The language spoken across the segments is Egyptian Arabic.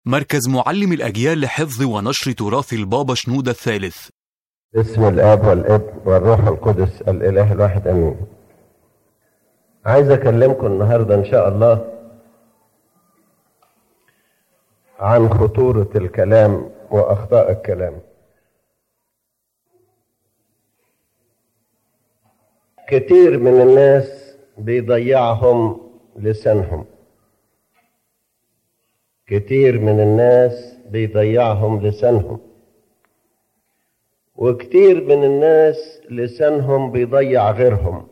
مركز معلم الأجيال لحفظ ونشر تراث البابا شنودة الثالث باسم الاب والابن والروح القدس الاله الواحد امين عايز اكلمكم النهارده ان شاء الله عن خطوره الكلام واخطاء الكلام كتير من الناس بيضيعهم لسانهم كتير من الناس بيضيعهم لسانهم وكتير من الناس لسانهم بيضيع غيرهم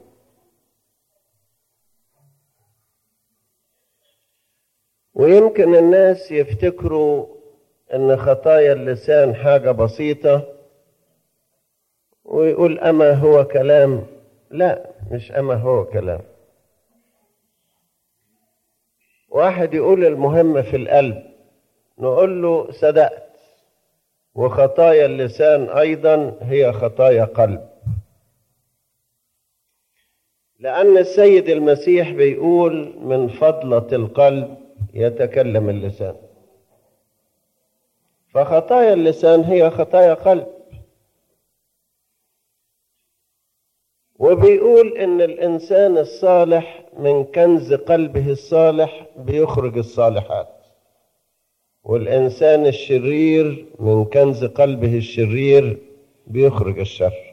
ويمكن الناس يفتكروا ان خطايا اللسان حاجة بسيطة ويقول اما هو كلام لا مش اما هو كلام واحد يقول المهم في القلب نقول له صدقت وخطايا اللسان ايضا هي خطايا قلب لان السيد المسيح بيقول من فضله القلب يتكلم اللسان فخطايا اللسان هي خطايا قلب وبيقول ان الانسان الصالح من كنز قلبه الصالح بيخرج الصالحات والإنسان الشرير من كنز قلبه الشرير بيخرج الشر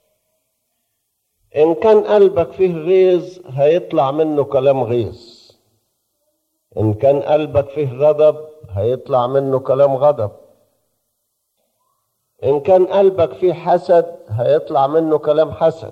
إن كان قلبك فيه غيظ هيطلع منه كلام غيظ إن كان قلبك فيه غضب هيطلع منه كلام غضب إن كان قلبك فيه حسد هيطلع منه كلام حسد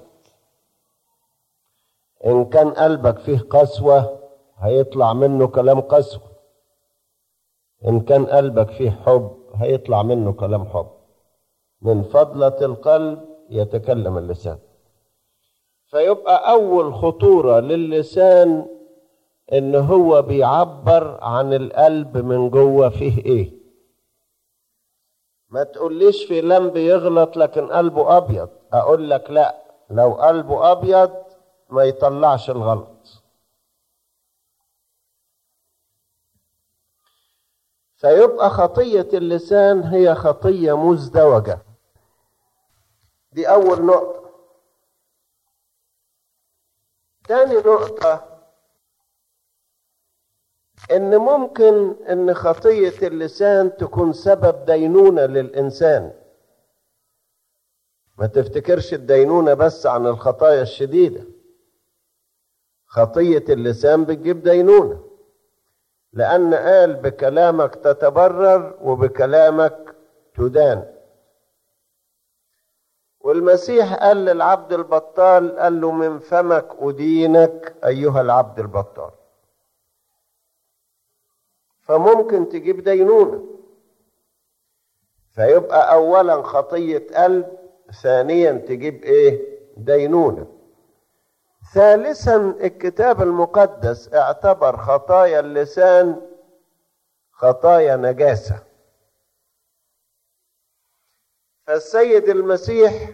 إن كان قلبك فيه قسوة هيطلع منه كلام قسوة إن كان قلبك فيه حب هيطلع منه كلام حب من فضلة القلب يتكلم اللسان فيبقى أول خطورة للسان إن هو بيعبر عن القلب من جوه فيه إيه ما تقوليش في لم بيغلط لكن قلبه أبيض أقول لك لا لو قلبه أبيض ما يطلعش الغلط فيبقى خطية اللسان هي خطية مزدوجة دي أول نقطة تاني نقطة إن ممكن إن خطية اللسان تكون سبب دينونة للإنسان ما تفتكرش الدينونة بس عن الخطايا الشديدة خطية اللسان بتجيب دينونه لأن قال بكلامك تتبرر وبكلامك تدان والمسيح قال للعبد البطال قال له من فمك أدينك أيها العبد البطال فممكن تجيب دينونة فيبقى أولا خطية قلب ثانيا تجيب إيه دينونه ثالثا الكتاب المقدس اعتبر خطايا اللسان خطايا نجاسة فالسيد المسيح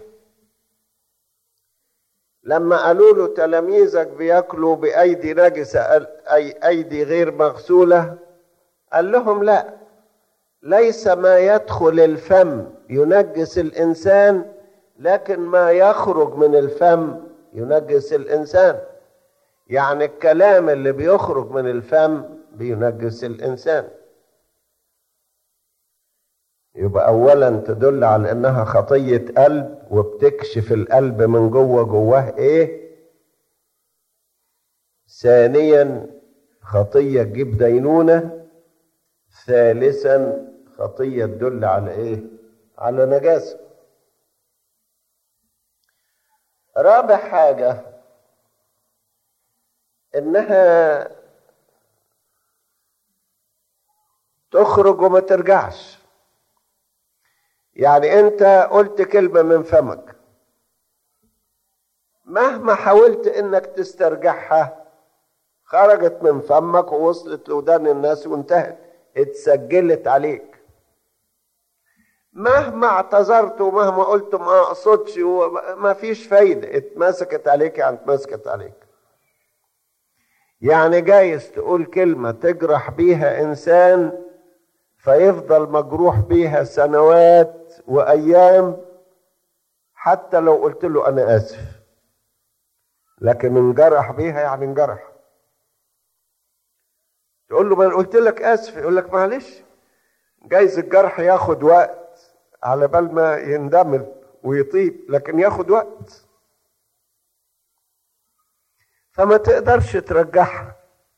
لما قالوا له تلاميذك بياكلوا بأيدي نجسة أي أيدي غير مغسولة قال لهم لا ليس ما يدخل الفم ينجس الإنسان لكن ما يخرج من الفم ينجس الإنسان يعني الكلام اللي بيخرج من الفم بينجس الإنسان يبقى أولا تدل على إنها خطية قلب وبتكشف القلب من جوه جواه إيه ثانيا خطية تجيب دينونة ثالثا خطية تدل على إيه على نجاسة رابع حاجة إنها تخرج وما ترجعش يعني أنت قلت كلمة من فمك مهما حاولت إنك تسترجعها خرجت من فمك ووصلت لودان الناس وانتهت اتسجلت عليك مهما اعتذرت ومهما قلت ما اقصدش ما فيش فايده اتمسكت عليك يعني اتمسكت عليك يعني جايز تقول كلمه تجرح بيها انسان فيفضل مجروح بيها سنوات وايام حتى لو قلت له انا اسف لكن انجرح بيها يعني انجرح تقول له ما أنا قلت لك اسف يقول لك معلش جايز الجرح ياخد وقت على بال ما يندمل ويطيب لكن ياخد وقت فما تقدرش ترجعها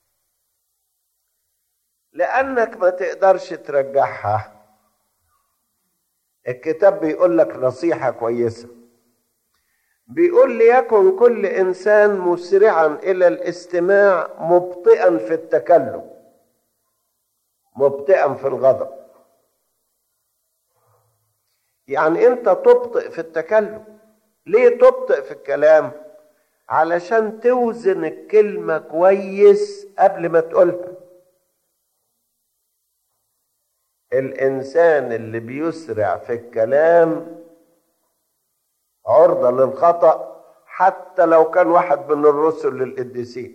لانك ما تقدرش ترجعها الكتاب بيقول لك نصيحه كويسه بيقول ليكن كل انسان مسرعا الى الاستماع مبطئا في التكلم مبطئا في الغضب يعني انت تبطئ في التكلم ليه تبطئ في الكلام علشان توزن الكلمة كويس قبل ما تقولها الإنسان اللي بيسرع في الكلام عرضة للخطأ حتى لو كان واحد من الرسل القديسين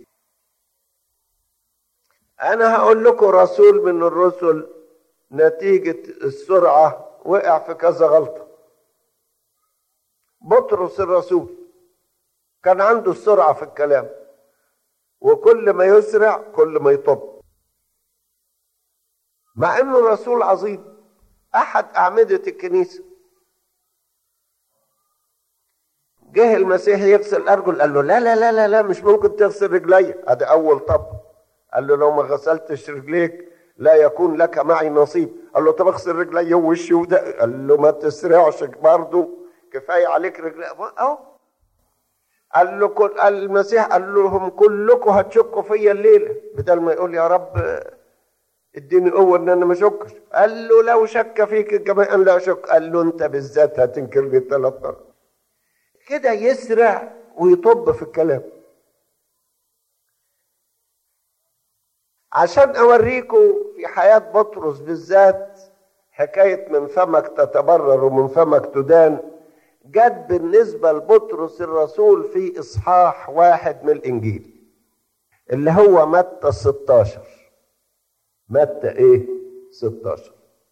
أنا هقول لكم رسول من الرسل نتيجة السرعة وقع في كذا غلطة بطرس الرسول كان عنده السرعة في الكلام وكل ما يسرع كل ما يطب مع انه رسول عظيم احد اعمدة الكنيسة جه المسيح يغسل ارجل قال له لا لا لا لا لا مش ممكن تغسل رجلي ادي اول طب قال له لو ما غسلتش رجليك لا يكون لك معي نصيب قال له طب اغسل رجلي ووشي وده قال له ما تسرعش برضه كفايه عليك رجلي اهو قال له كل قال المسيح قال لهم كلكم هتشكوا فيا الليله بدل ما يقول يا رب اديني قوه ان انا ما اشكش قال له لو شك فيك الجميع ان لا اشك قال له انت بالذات هتنكرني ثلاث مرات كده يسرع ويطب في الكلام عشان اوريكم في حياه بطرس بالذات حكايه من فمك تتبرر ومن فمك تدان جت بالنسبة لبطرس الرسول في إصحاح واحد من الإنجيل اللي هو متى 16 متى إيه 16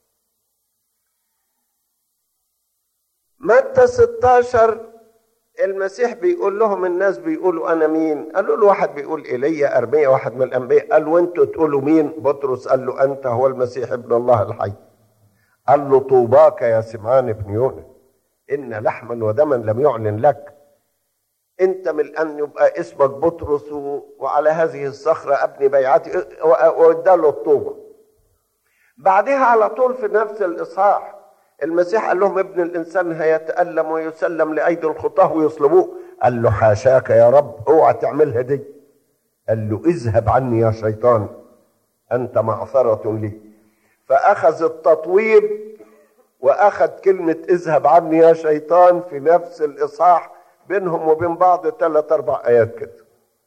متى 16 المسيح بيقول لهم الناس بيقولوا أنا مين قالوا له واحد بيقول إيليا أرميا واحد من الأنبياء قال وأنتوا تقولوا مين بطرس قال له أنت هو المسيح ابن الله الحي قال له طوباك يا سمعان بن يونس إن لحما ودما لم يعلن لك أنت من أن يبقى اسمك بطرس وعلى هذه الصخرة أبني بيعتي واداله الطوبة بعدها على طول في نفس الإصحاح المسيح قال لهم ابن الإنسان هيتألم ويسلم لأيدي الخطاه ويصلبوه قال له حاشاك يا رب اوعى تعملها دي قال له اذهب عني يا شيطان أنت معثرة لي فأخذ التطويب واخذ كلمة اذهب عني يا شيطان في نفس الاصحاح بينهم وبين بعض ثلاث اربع ايات كده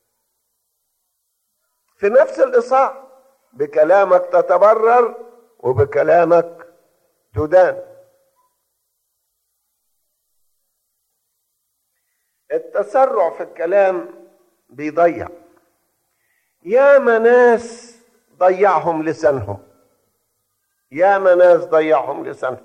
في نفس الاصحاح بكلامك تتبرر وبكلامك تدان التسرع في الكلام بيضيع ياما ناس ضيعهم لسانهم ياما ناس ضيعهم لسانهم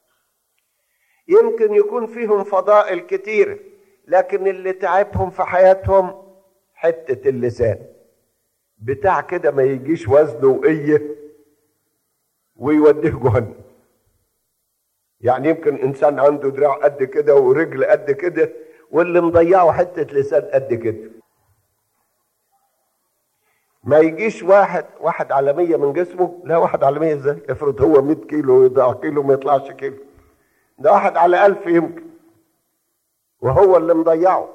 يمكن يكون فيهم فضائل كتيرة لكن اللي تعبهم في حياتهم حتة اللسان بتاع كده ما يجيش وزنه وقية ويوديه جهنم يعني يمكن انسان عنده دراع قد كده ورجل قد كده واللي مضيعه حتة لسان قد كده ما يجيش واحد واحد على مية من جسمه لا واحد على مية ازاي افرض هو 100 كيلو ويضيع كيلو ما يطلعش كيلو ده واحد على ألف يمكن وهو اللي مضيعه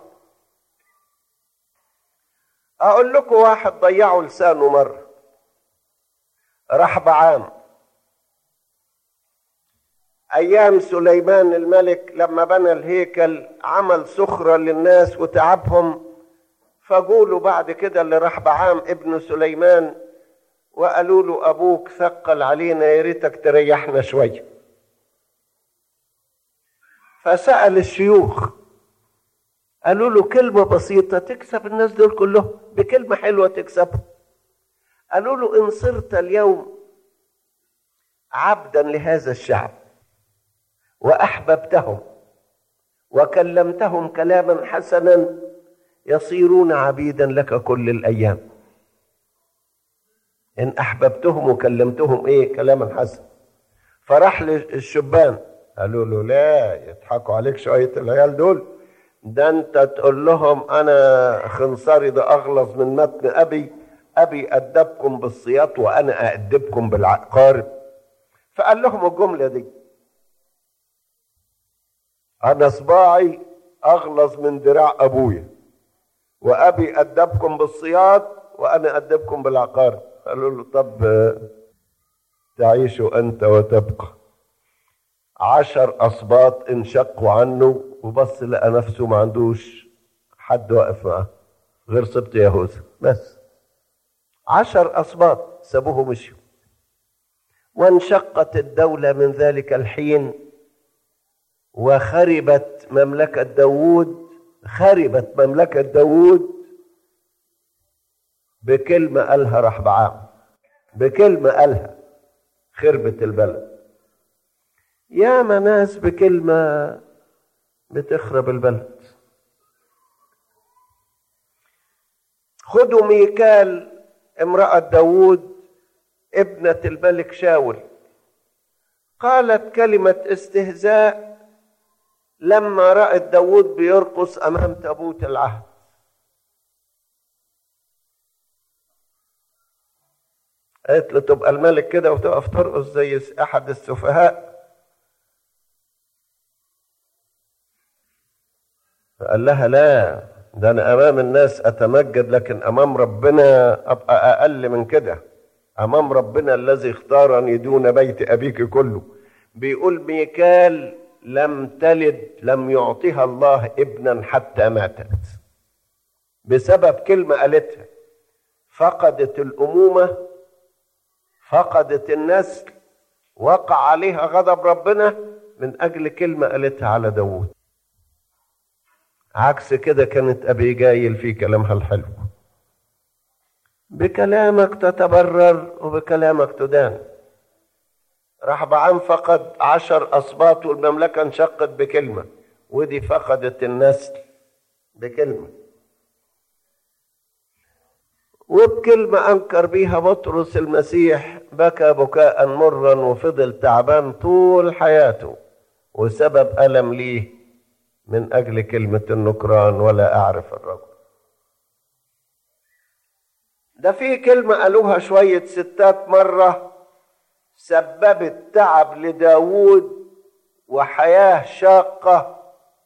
أقول لكم واحد ضيعه لسانه مرة راح بعام أيام سليمان الملك لما بنى الهيكل عمل سخرة للناس وتعبهم فقولوا بعد كده اللي راح بعام ابن سليمان وقالوا له أبوك ثقل علينا يا ريتك تريحنا شويه فسأل الشيوخ قالوا له كلمة بسيطة تكسب الناس دول كلهم بكلمة حلوة تكسبهم قالوا له إن صرت اليوم عبدا لهذا الشعب واحببتهم وكلمتهم كلاما حسنا يصيرون عبيدا لك كل الايام ان احببتهم وكلمتهم ايه كلاما حسنا فراح للشبان قالوا له لا يضحكوا عليك شويه العيال دول ده انت تقول لهم انا خنصري ده اغلظ من متن ابي ابي ادبكم بالصياط وانا اادبكم بالعقارب فقال لهم الجمله دي انا صباعي اغلظ من دراع ابويا وابي ادبكم بالصياط وانا ادبكم بالعقارب قالوا له طب تعيش انت وتبقى عشر اسباط انشقوا عنه وبص لقى نفسه ما عندوش حد واقف معاه غير سبط يهوذا بس عشر اسباط سابوه ومشوا وانشقت الدولة من ذلك الحين وخربت مملكة داوود خربت مملكة داوود بكلمة قالها رحبعام بكلمة قالها خربت البلد ياما ناس بكلمة بتخرب البلد خدوا ميكال امرأة داوود ابنة الملك شاول قالت كلمة استهزاء لما رأت داوود بيرقص أمام تابوت العهد قالت له تبقى الملك كده وتقف ترقص زي أحد السفهاء فقال لها لا ده أنا أمام الناس أتمجد لكن أمام ربنا أبقى أقل من كده أمام ربنا الذي اختارني دون بيت أبيك كله بيقول ميكال لم تلد لم يعطيها الله ابنا حتى ماتت بسبب كلمة قالتها فقدت الأمومة فقدت النسل وقع عليها غضب ربنا من أجل كلمة قالتها على داوود عكس كده كانت أبي جايل في كلامها الحلو بكلامك تتبرر وبكلامك تدان رحبعام فقد عشر أسباط والمملكة انشقت بكلمة ودي فقدت النسل بكلمة وبكلمة أنكر بيها بطرس المسيح بكى بكاء مرا وفضل تعبان طول حياته وسبب ألم ليه من أجل كلمة النكران ولا أعرف الرجل ده في كلمة قالوها شوية ستات مرة سببت تعب لداود وحياة شاقة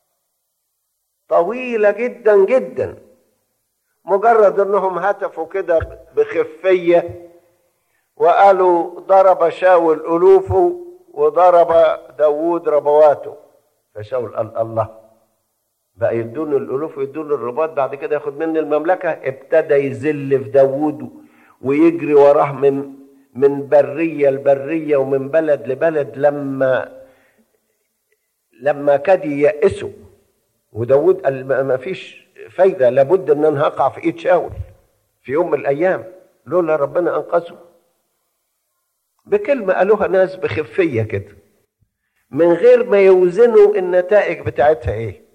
طويلة جدا جدا مجرد انهم هتفوا كده بخفية وقالوا ضرب شاول ألوفه وضرب داود ربواته فشاول قال الله بقى يدون الالوف ويدون الرباط بعد كده ياخد مني المملكه ابتدى يذل في داوود ويجري وراه من من بريه لبريه ومن بلد لبلد لما لما كاد ييأسوا وداوود قال ما فيش فايده لابد ان انا هقع في ايد شاول في يوم من الايام لولا ربنا انقذه بكلمه قالوها ناس بخفيه كده من غير ما يوزنوا النتائج بتاعتها ايه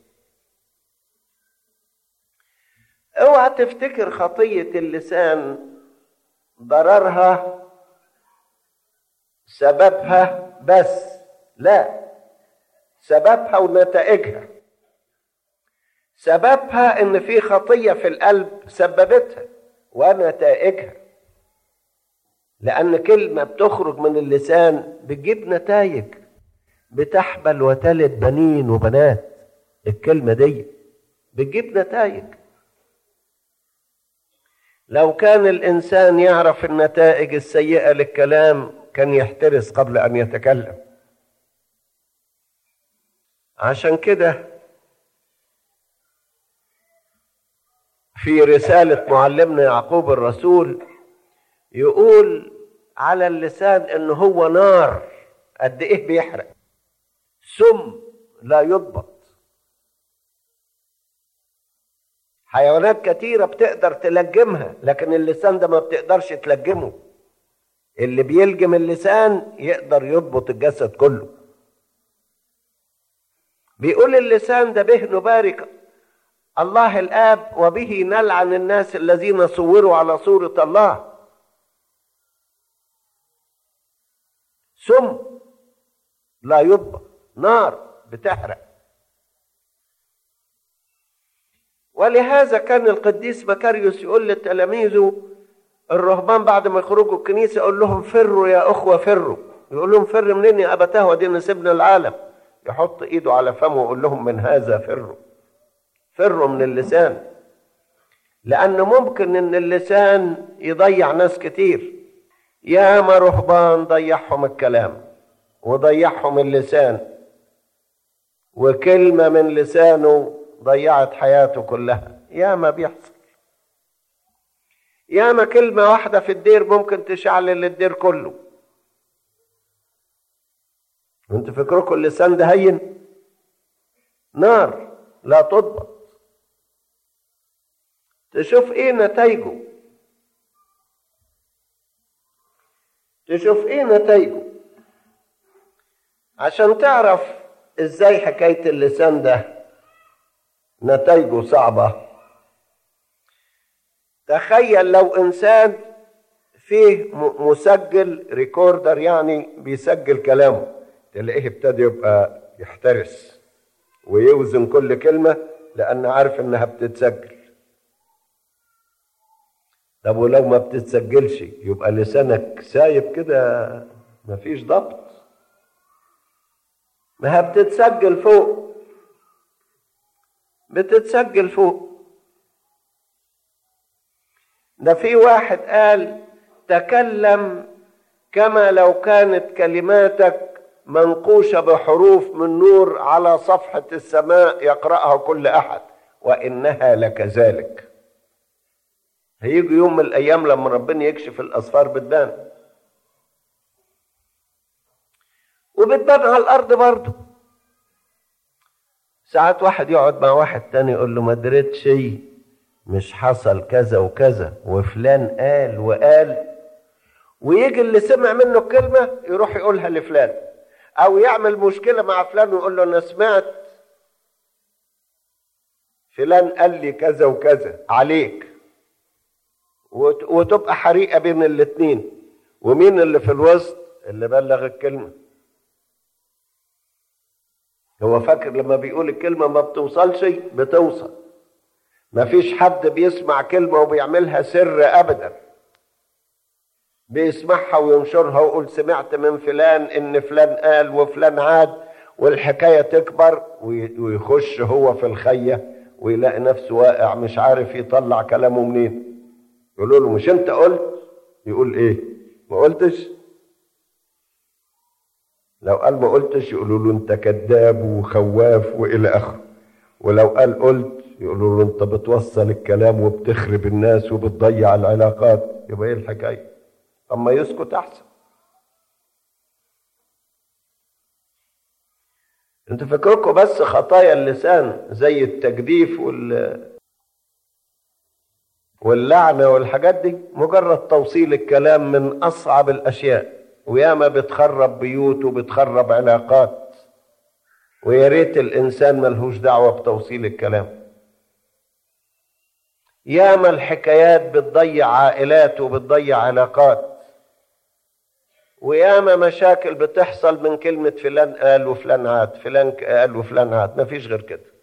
اوعى تفتكر خطية اللسان ضررها سببها بس لا سببها ونتائجها سببها ان في خطية في القلب سببتها ونتائجها لأن كلمة بتخرج من اللسان بتجيب نتائج بتحبل وتلد بنين وبنات الكلمة دي بتجيب نتائج لو كان الانسان يعرف النتائج السيئه للكلام كان يحترس قبل ان يتكلم عشان كده في رساله معلمنا يعقوب الرسول يقول على اللسان ان هو نار قد ايه بيحرق سم لا يضبط حيوانات كتيرة بتقدر تلجمها لكن اللسان ده ما بتقدرش تلجمه اللي بيلجم اللسان يقدر يضبط الجسد كله بيقول اللسان ده به نبارك الله الآب وبه نلعن الناس الذين صوروا على صورة الله سم لا يضبط نار بتحرق ولهذا كان القديس مكاريوس يقول لتلاميذه الرهبان بعد ما يخرجوا الكنيسة يقول لهم فروا يا أخوة فروا يقول لهم فر منين يا أبتاه ودينا سيبنا العالم يحط إيده على فمه ويقول لهم من هذا فروا فروا من اللسان لأنه ممكن إن اللسان يضيع ناس كتير ياما رهبان ضيعهم الكلام وضيعهم اللسان وكلمة من لسانه ضيعت حياته كلها ياما بيحصل ياما كلمة واحدة في الدير ممكن تشعل الدير كله وانت فكركم اللسان ده هين نار لا تضبط تشوف ايه نتائجه تشوف ايه نتائجه عشان تعرف ازاي حكاية اللسان ده نتائجه صعبة تخيل لو انسان فيه مسجل ريكوردر يعني بيسجل كلامه تلاقيه ابتدى يبقى يحترس ويوزن كل كلمة لأن عارف إنها بتتسجل طب ولو ما بتتسجلش يبقى لسانك سايب كده مفيش ضبط ما هي بتتسجل فوق بتتسجل فوق ده في واحد قال تكلم كما لو كانت كلماتك منقوشة بحروف من نور على صفحة السماء يقرأها كل أحد وإنها لكذلك هيجي يوم من الأيام لما ربنا يكشف الأسفار بتبان وبتبان على الأرض برضه ساعات واحد يقعد مع واحد تاني يقول له ما دريت شيء مش حصل كذا وكذا وفلان قال وقال ويجي اللي سمع منه الكلمة يروح يقولها لفلان أو يعمل مشكلة مع فلان ويقول له أنا سمعت فلان قال لي كذا وكذا عليك وتبقى حريقة بين الاتنين ومين اللي في الوسط اللي بلغ الكلمة هو فاكر لما بيقول الكلمة ما بتوصلش بتوصل مفيش حد بيسمع كلمة وبيعملها سر أبدا بيسمعها وينشرها ويقول سمعت من فلان إن فلان قال وفلان عاد والحكاية تكبر ويخش هو في الخية ويلاقي نفسه واقع مش عارف يطلع كلامه منين يقولوا له مش انت قلت يقول ايه ما قلتش لو قال ما قلتش يقولوا له انت كذاب وخواف والى اخره ولو قال قلت يقولوا له انت بتوصل الكلام وبتخرب الناس وبتضيع العلاقات يبقى ايه الحكايه اما يسكت احسن انت فكركم بس خطايا اللسان زي التجديف وال واللعنة والحاجات دي مجرد توصيل الكلام من أصعب الأشياء وياما بتخرب بيوت وبتخرب علاقات ويا ريت الإنسان ملهوش دعوة بتوصيل الكلام ياما الحكايات بتضيع عائلات وبتضيع علاقات وياما مشاكل بتحصل من كلمة فلان قال وفلان عاد فلان قال وفلان عاد مفيش غير كده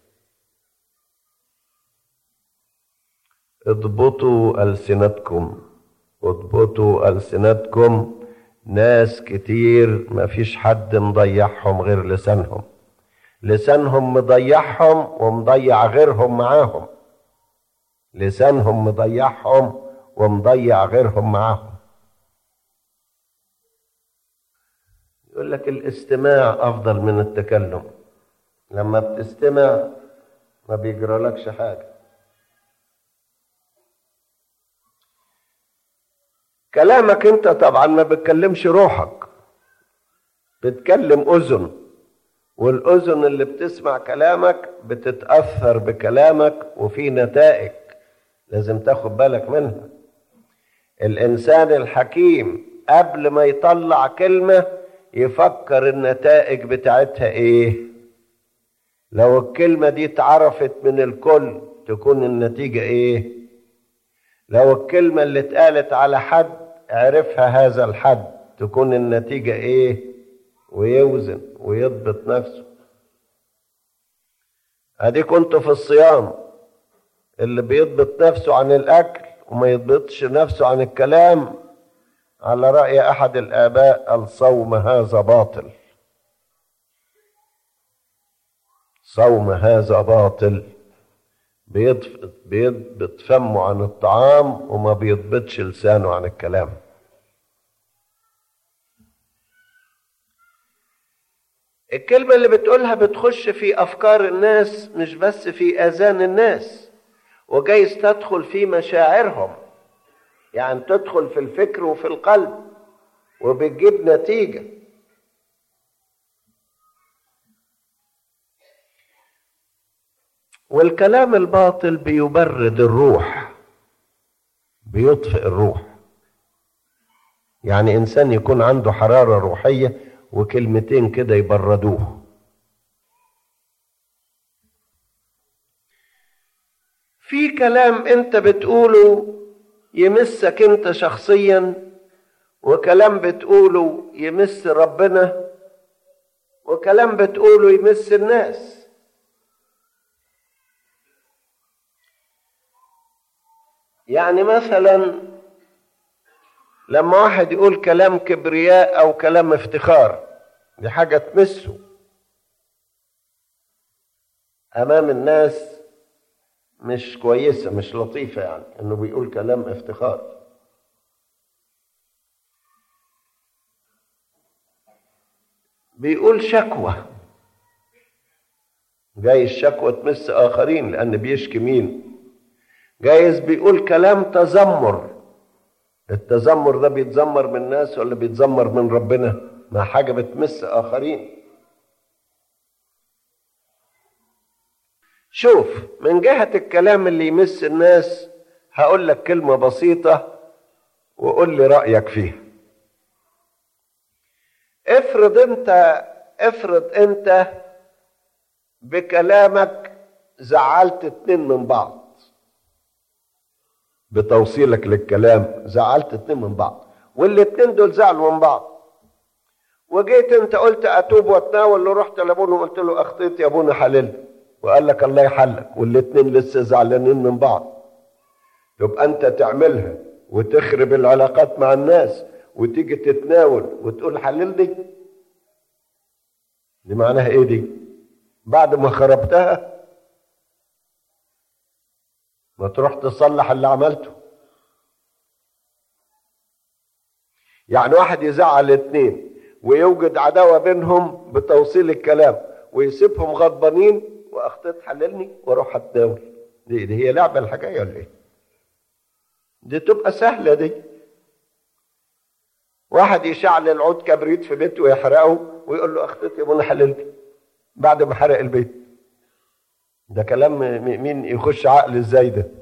اضبطوا ألسنتكم اضبطوا ألسنتكم ناس كتير مفيش حد مضيعهم غير لسانهم لسانهم مضيعهم ومضيع غيرهم معاهم لسانهم مضيعهم ومضيع غيرهم معاهم يقول لك الاستماع أفضل من التكلم لما بتستمع ما بيجرالكش حاجة كلامك انت طبعا ما بتكلمش روحك بتكلم اذن والاذن اللي بتسمع كلامك بتتاثر بكلامك وفي نتائج لازم تاخد بالك منها الانسان الحكيم قبل ما يطلع كلمة يفكر النتائج بتاعتها ايه لو الكلمة دي اتعرفت من الكل تكون النتيجة ايه لو الكلمة اللي اتقالت على حد عرفها هذا الحد تكون النتيجة ايه ويوزن ويضبط نفسه ادي كنت في الصيام اللي بيضبط نفسه عن الاكل وما يضبطش نفسه عن الكلام على رأي أحد الآباء الصوم هذا باطل صوم هذا باطل بيضبط فمه عن الطعام وما بيضبطش لسانه عن الكلام الكلمة اللي بتقولها بتخش في أفكار الناس مش بس في آذان الناس وجايز تدخل في مشاعرهم يعني تدخل في الفكر وفي القلب وبتجيب نتيجة والكلام الباطل بيبرد الروح بيطفئ الروح يعني إنسان يكون عنده حرارة روحية وكلمتين كده يبردوه في كلام انت بتقوله يمسك انت شخصيا وكلام بتقوله يمس ربنا وكلام بتقوله يمس الناس يعني مثلا لما واحد يقول كلام كبرياء او كلام افتخار دي حاجه تمسه امام الناس مش كويسه مش لطيفه يعني انه بيقول كلام افتخار بيقول شكوى جاي الشكوى تمس اخرين لان بيشكي مين جايز بيقول كلام تذمر التذمر ده بيتذمر من الناس ولا بيتذمر من ربنا ما حاجة بتمس آخرين شوف من جهة الكلام اللي يمس الناس هقول لك كلمة بسيطة وقول لي رأيك فيها افرض انت افرض انت بكلامك زعلت اتنين من بعض بتوصيلك للكلام زعلت اتنين من بعض والاتنين دول زعلوا من بعض وجيت انت قلت اتوب واتناول ورحت لابونا وقلت له اخطيت يا ابونا حللني وقال لك الله يحلك والاتنين لسه زعلانين من بعض يبقى انت تعملها وتخرب العلاقات مع الناس وتيجي تتناول وتقول حللني دي معناها ايه دي بعد ما خربتها ما تروح تصلح اللي عملته يعني واحد يزعل اتنين ويوجد عداوة بينهم بتوصيل الكلام ويسيبهم غضبانين واخطيت حللني واروح اتناول دي, دي هي لعبة الحكاية ولا ايه دي تبقى سهلة دي واحد يشعل العود كبريت في بيته ويحرقه ويقول له اخطيت يا ابونا حللني بعد ما حرق البيت ده كلام مين يخش عقل ازاي ده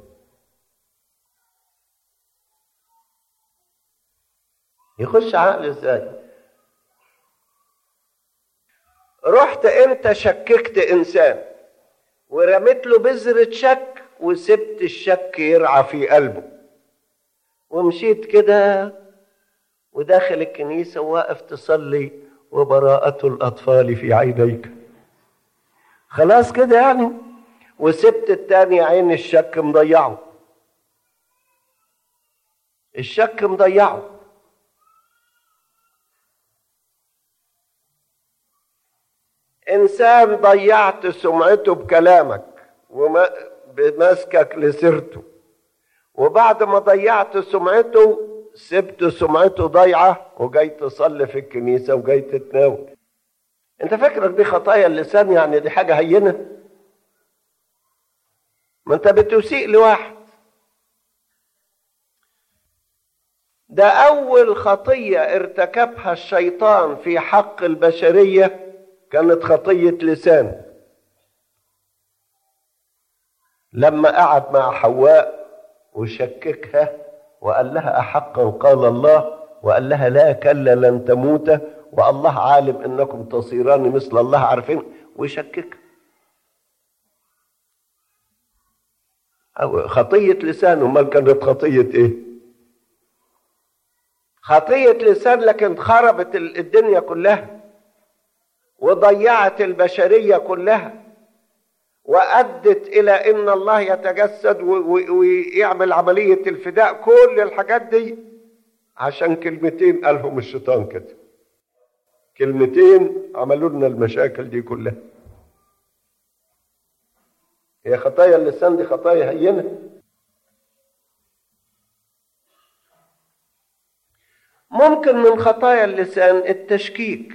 يخش عقل ازاي رحت انت شككت انسان ورميت له بذرة شك وسبت الشك يرعى في قلبه ومشيت كده وداخل الكنيسة وواقف تصلي وبراءة الأطفال في عينيك خلاص كده يعني وسبت التاني عين الشك مضيعه الشك مضيعه انسان ضيعت سمعته بكلامك وبمسكك لسيرته وبعد ما ضيعت سمعته سبت سمعته ضايعه وجاي تصلي في الكنيسه وجاي تتناول انت فاكرك دي خطايا اللسان يعني دي حاجه هينه ما انت بتسيء لواحد ده اول خطيه ارتكبها الشيطان في حق البشريه كانت خطيه لسان لما قعد مع حواء وشككها وقال لها احقا قال الله وقال لها لا كلا لن تموت والله عالم انكم تصيران مثل الله عارفين ويشكك أو خطية لسان امال كانت خطية ايه خطية لسان لكن خربت الدنيا كلها وضيعت البشرية كلها وأدت إلى إن الله يتجسد ويعمل عملية الفداء كل الحاجات دي عشان كلمتين قالهم الشيطان كده كلمتين عملوا لنا المشاكل دي كلها هي خطايا اللسان دي خطايا هينه ممكن من خطايا اللسان التشكيك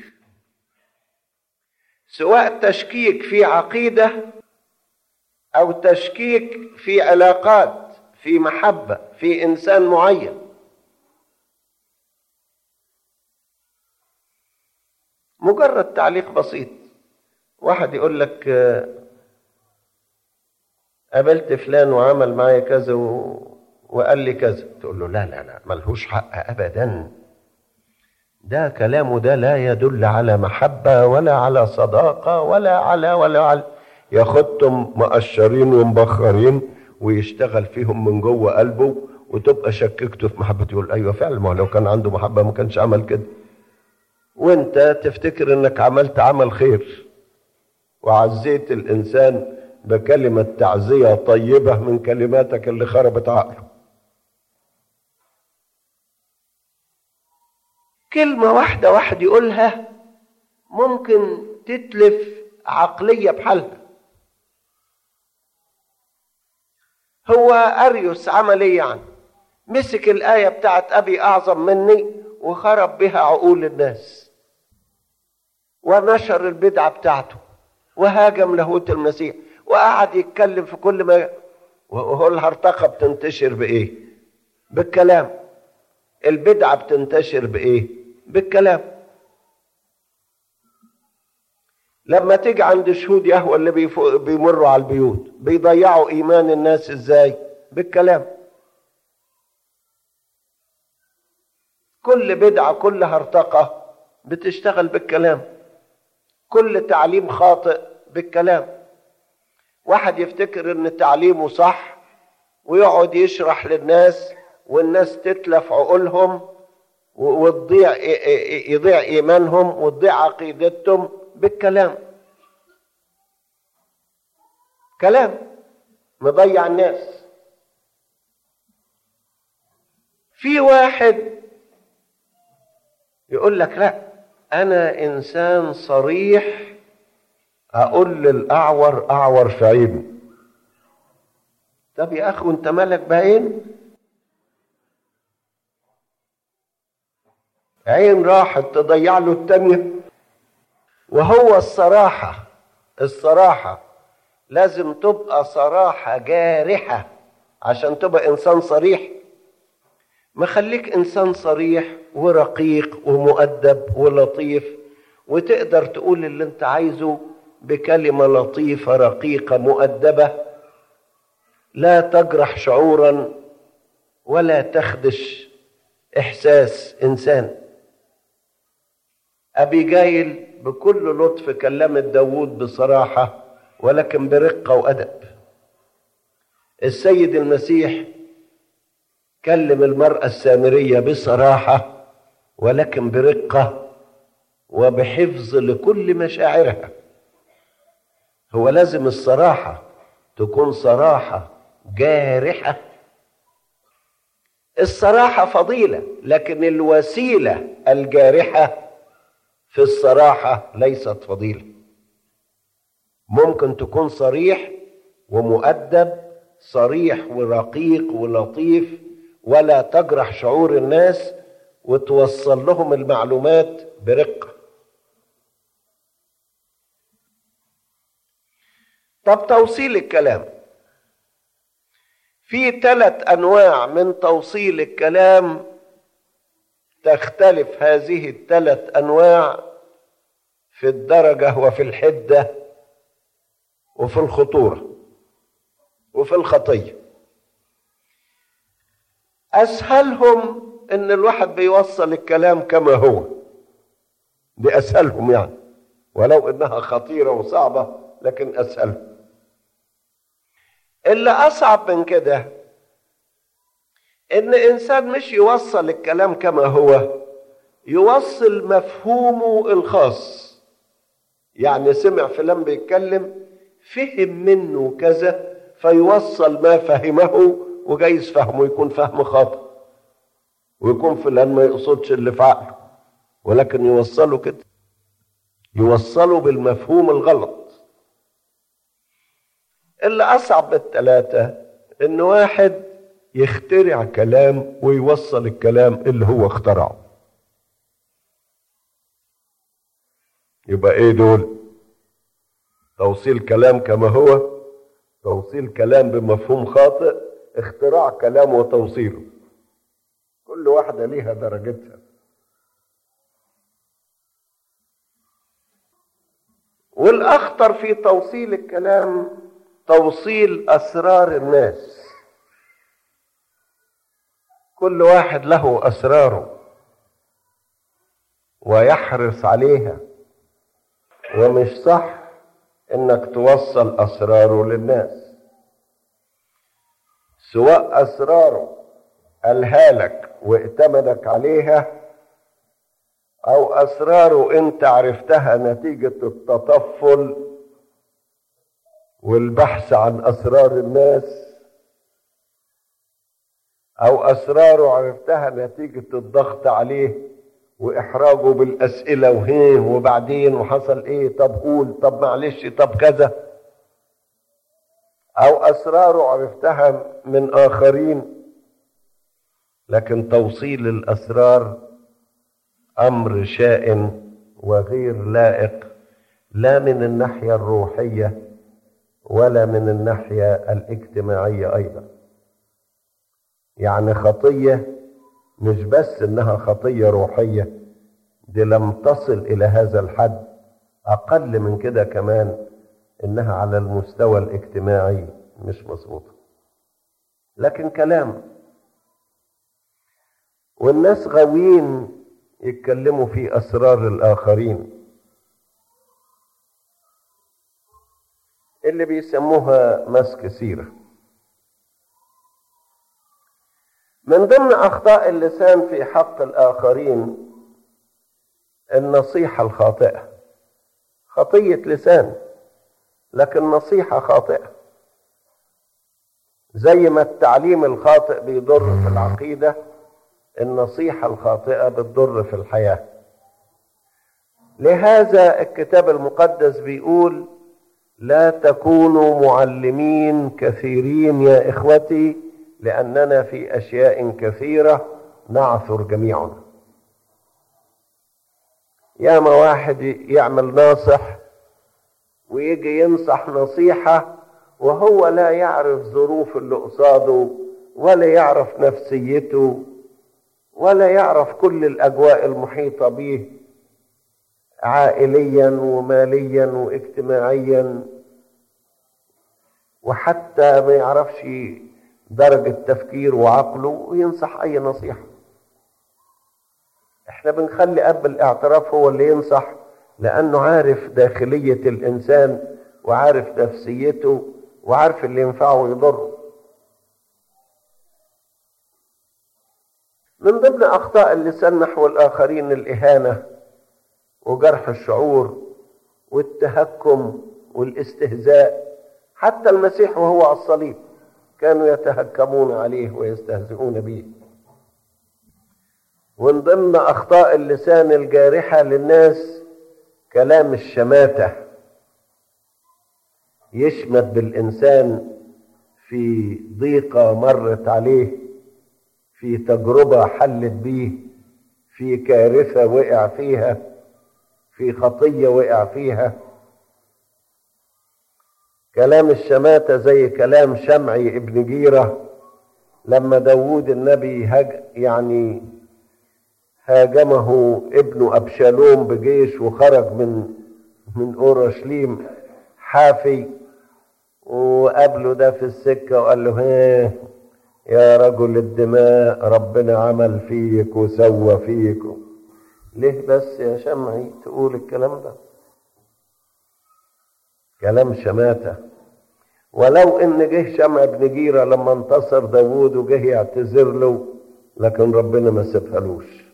سواء تشكيك في عقيده او تشكيك في علاقات في محبه في انسان معين مجرد تعليق بسيط واحد يقول لك قابلت فلان وعمل معايا كذا و... وقال لي كذا تقول له لا لا لا ملهوش حق ابدا ده كلامه ده لا يدل على محبة ولا على صداقة ولا على ولا على ياخدهم مقشرين ومبخرين ويشتغل فيهم من جوه قلبه وتبقى شككته في محبته يقول ايوه فعلا ما لو كان عنده محبة ما كانش عمل كده وانت تفتكر انك عملت عمل خير وعزيت الانسان بكلمة تعزية طيبة من كلماتك اللي خربت عقله كلمة واحدة واحد يقولها ممكن تتلف عقلية بحالها هو أريوس عمل ايه يعني مسك الآية بتاعت أبي أعظم مني وخرب بها عقول الناس ونشر البدعة بتاعته وهاجم لاهوت المسيح وقعد يتكلم في كل ما وهو الهرطقة بتنتشر بإيه؟ بالكلام البدعة بتنتشر بإيه؟ بالكلام لما تيجي عند شهود يهوى اللي بيمروا على البيوت بيضيعوا إيمان الناس إزاي؟ بالكلام كل بدعة كل هرطقة بتشتغل بالكلام كل تعليم خاطئ بالكلام واحد يفتكر ان تعليمه صح ويقعد يشرح للناس والناس تتلف عقولهم وتضيع يضيع ايمانهم وتضيع عقيدتهم بالكلام كلام مضيع الناس في واحد يقول لك لا انا انسان صريح اقول للاعور اعور في عينه طب يا اخي وانت مالك بعين عين راحت تضيع له التانية وهو الصراحة الصراحة لازم تبقى صراحة جارحة عشان تبقى إنسان صريح ما خليك إنسان صريح ورقيق ومؤدب ولطيف وتقدر تقول اللي انت عايزه بكلمة لطيفة رقيقة مؤدبة لا تجرح شعورا ولا تخدش إحساس إنسان أبي جايل بكل لطف كلمت داوود بصراحة ولكن برقة وأدب السيد المسيح كلم المرأة السامرية بصراحة ولكن برقة وبحفظ لكل مشاعرها هو لازم الصراحة تكون صراحة جارحة الصراحة فضيلة لكن الوسيلة الجارحة في الصراحة ليست فضيلة ممكن تكون صريح ومؤدب صريح ورقيق ولطيف ولا تجرح شعور الناس وتوصل لهم المعلومات برقة طب توصيل الكلام في ثلاث انواع من توصيل الكلام تختلف هذه الثلاث انواع في الدرجه وفي الحده وفي الخطوره وفي الخطيه اسهلهم ان الواحد بيوصل الكلام كما هو دي اسهلهم يعني ولو انها خطيره وصعبه لكن اسهلهم اللي اصعب من كده ان انسان مش يوصل الكلام كما هو يوصل مفهومه الخاص يعني سمع فلان بيتكلم فهم منه كذا فيوصل ما فهمه وجايز فهمه يكون فهم خاطئ ويكون فلان ما يقصدش اللي في عقله ولكن يوصله كده يوصله بالمفهوم الغلط اللي اصعب بالثلاثه ان واحد يخترع كلام ويوصل الكلام اللي هو اخترعه يبقى ايه دول توصيل كلام كما هو توصيل كلام بمفهوم خاطئ اختراع كلام وتوصيله كل واحدة ليها درجتها والأخطر في توصيل الكلام توصيل أسرار الناس كل واحد له أسراره ويحرص عليها ومش صح انك توصل اسراره للناس سواء اسراره قالها لك وائتمنك عليها او اسراره انت عرفتها نتيجه التطفل والبحث عن اسرار الناس او اسراره عرفتها نتيجه الضغط عليه واحراجه بالاسئله وهيه وبعدين وحصل ايه طب قول طب معلش طب كذا او اسراره عرفتها من اخرين لكن توصيل الاسرار امر شائن وغير لائق لا من الناحيه الروحيه ولا من الناحيه الاجتماعيه ايضا يعني خطيه مش بس انها خطيه روحيه دي لم تصل الى هذا الحد اقل من كده كمان انها على المستوى الاجتماعي مش مظبوطه لكن كلام والناس غاويين يتكلموا في اسرار الاخرين اللي بيسموها مسك سيره من ضمن اخطاء اللسان في حق الاخرين النصيحه الخاطئه خطيه لسان لكن نصيحه خاطئه زي ما التعليم الخاطئ بيضر في العقيده النصيحه الخاطئه بتضر في الحياه لهذا الكتاب المقدس بيقول لا تكونوا معلمين كثيرين يا اخوتي لأننا في أشياء كثيرة نعثر جميعنا ياما واحد يعمل ناصح ويجي ينصح نصيحة وهو لا يعرف ظروف اللي قصاده ولا يعرف نفسيته ولا يعرف كل الأجواء المحيطة به عائليا وماليا واجتماعيا وحتى ما يعرفش درجة تفكير وعقله وينصح أي نصيحة احنا بنخلي أب الاعتراف هو اللي ينصح لأنه عارف داخلية الإنسان وعارف نفسيته وعارف اللي ينفعه ويضره من ضمن أخطاء اللسان نحو الآخرين الإهانة وجرح الشعور والتهكم والاستهزاء حتى المسيح وهو على الصليب كانوا يتهكمون عليه ويستهزئون به ومن ضمن اخطاء اللسان الجارحه للناس كلام الشماته يشمت بالانسان في ضيقه مرت عليه في تجربه حلت بيه في كارثه وقع فيها في خطيه وقع فيها كلام الشماتة زي كلام شمعي ابن جيرة لما داوود النبي هج يعني هاجمه ابن أبشالوم بجيش وخرج من من أورشليم حافي وقابله ده في السكة وقال له ها يا رجل الدماء ربنا عمل فيك وسوى فيك ليه بس يا شمعي تقول الكلام ده كلام شماتة ولو ان جه شمع بن جيرة لما انتصر داوود وجه يعتذر له لكن ربنا ما سبهالوش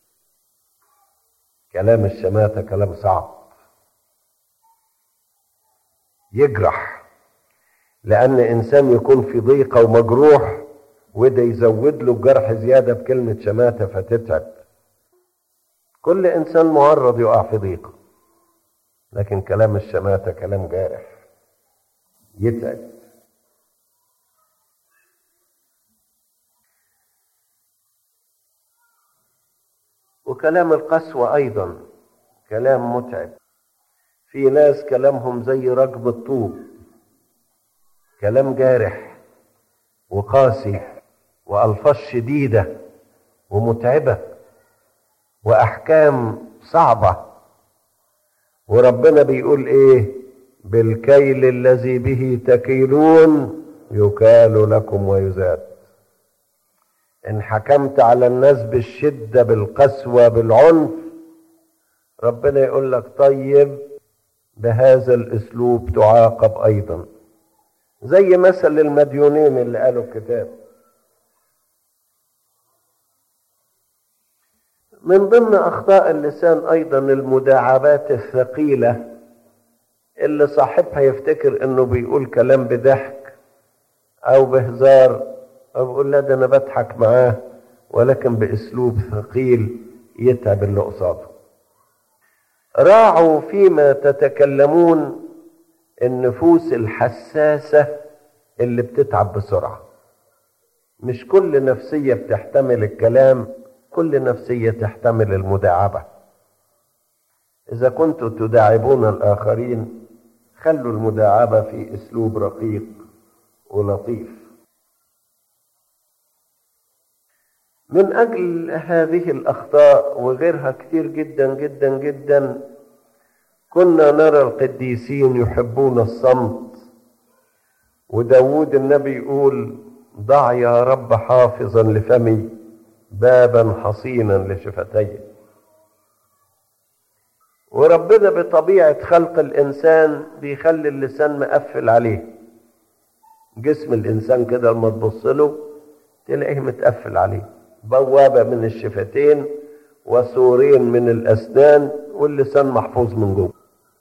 كلام الشماتة كلام صعب يجرح لأن إنسان يكون في ضيقة ومجروح وده يزود له الجرح زيادة بكلمة شماتة فتتعب كل إنسان معرض يقع في ضيقة لكن كلام الشماتة كلام جارح يتعب وكلام القسوة أيضا كلام متعب في ناس كلامهم زي رجب الطوب كلام جارح وقاسي وألفاظ شديدة ومتعبة وأحكام صعبة وربنا بيقول إيه بالكيل الذي به تكيلون يكال لكم ويزاد إن حكمت على الناس بالشدة بالقسوة بالعنف ربنا يقول لك طيب بهذا الاسلوب تعاقب ايضا زي مثل المديونين اللي قالوا الكتاب من ضمن اخطاء اللسان ايضا المداعبات الثقيله اللي صاحبها يفتكر انه بيقول كلام بضحك او بهزار او بيقول لا ده انا بضحك معاه ولكن باسلوب ثقيل يتعب اللي قصاده راعوا فيما تتكلمون النفوس الحساسة اللي بتتعب بسرعة مش كل نفسية بتحتمل الكلام كل نفسية تحتمل المداعبة إذا كنتم تداعبون الآخرين خلوا المداعبة في أسلوب رقيق ولطيف من أجل هذه الأخطاء وغيرها كثير جدا جدا جدا كنا نرى القديسين يحبون الصمت وداود النبي يقول ضع يا رب حافظا لفمي بابا حصينا لشفتي وربنا بطبيعة خلق الإنسان بيخلي اللسان مقفل عليه جسم الإنسان كده لما تبص له تلاقيه متقفل عليه بوابة من الشفتين وسورين من الأسنان واللسان محفوظ من جوه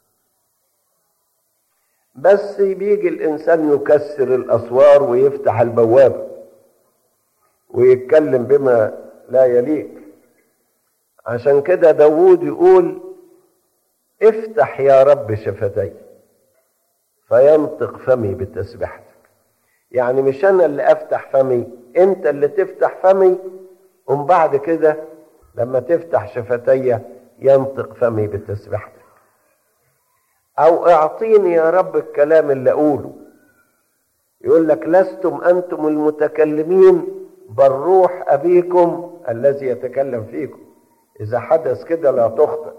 بس بيجي الإنسان يكسر الأسوار ويفتح البوابة ويتكلم بما لا يليق عشان كده داوود يقول افتح يا رب شفتي فينطق فمي بتسبيحتك يعني مش انا اللي افتح فمي انت اللي تفتح فمي ومن بعد كده لما تفتح شفتي ينطق فمي بتسبيحتك او اعطيني يا رب الكلام اللي اقوله يقول لك لستم انتم المتكلمين بل روح ابيكم الذي يتكلم فيكم اذا حدث كده لا تخطئ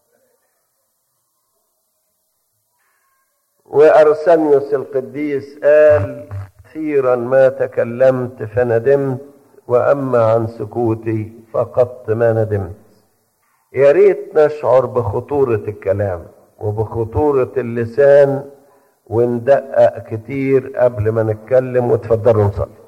وارسنيوس القديس قال كثيرا ما تكلمت فندمت واما عن سكوتي فقدت ما ندمت يا ريت نشعر بخطوره الكلام وبخطوره اللسان وندقق كتير قبل ما نتكلم وتفضلوا نصلي